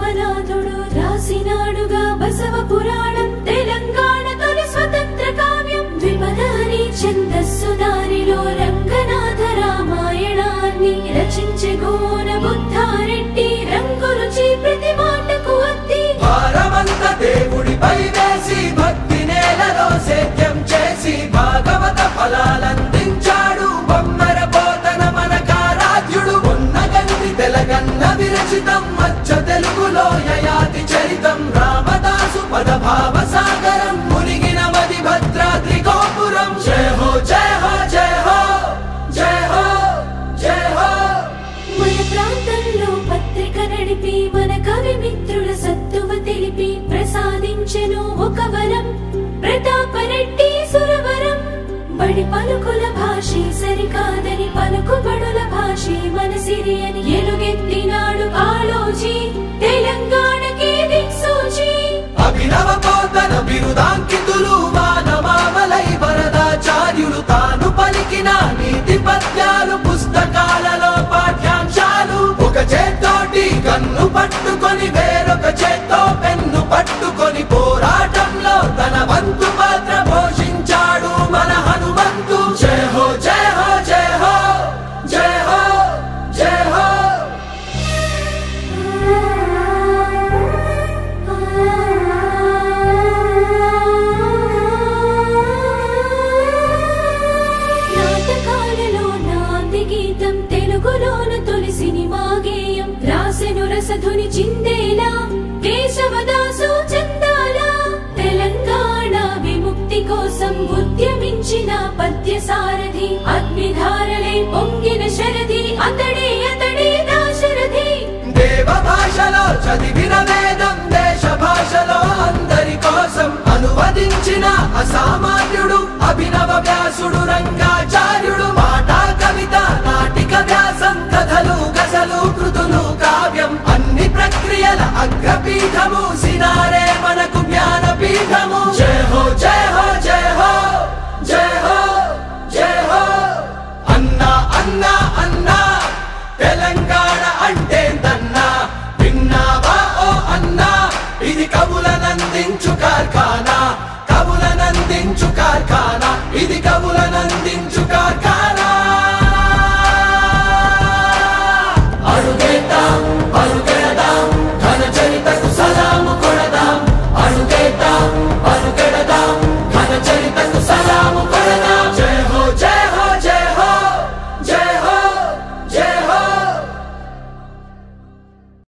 సోమనాథుడు రాసినాడుగా బసవ పురాణం తెలంగాణ తొలి స్వతంత్ర కావ్యం ద్విపదాని ఛందస్సు దారిలో రంగనాథ రామాయణాన్ని రచించే గోన బుద్ధారెడ్డి రంగు రుచి ప్రతి మాటకు అత్తి భారమంత దేవుడిపై వేసి భక్తి నేలలో సేద్యం చేసి భాగవత ఫలాలందించాడు బొమ్మర పోతన మన కారాధ్యుడు ఉన్న గంటి తెలగన్న విరచితం మచ్చ తెలుగులో యయాతి చరితం రామదాసు పదభావ సాగరం మునిగిన మది భద్రాద్రి గోపురం జయ హో జయ హో జయ హో జయ హో జయ హో మన ప్రాంతంలో పత్రిక నడిపి మన కవి మిత్రుల సత్తువ తెలిపి ప్రసాదించెను ఒక వరం ప్రతాపరెడ్డి సురవరం బడి పలుకుల భాషే సరికాదని పలుకుబడుల భాషే మన సిరి అని ఎలుగెత్తినాడు ఆలోచి తెలంగాణకి దిక్సూచి అభినవ పోతన బిరుదాంకితులు వానమామలై వరదాచార్యులు తాను పలికిన నీతి పద్యాలు పుస్తకాలలో పాఠ్యాంశాలు ఒక చేత్తోటి కన్ను పట్టుకొని వేరొక చేత్తో పెన్ను పట్టుకొని పోరాటంలో తన వంతు పాత్ర పోషించాడు మన హనుమంతు జయ హో జయ హో జయ హో జయ హో జయ హో నాటకాలలో నాంది గీతం తెలుగులోన తొలి సినిమా గేయం రాసెను రసధుని చిందే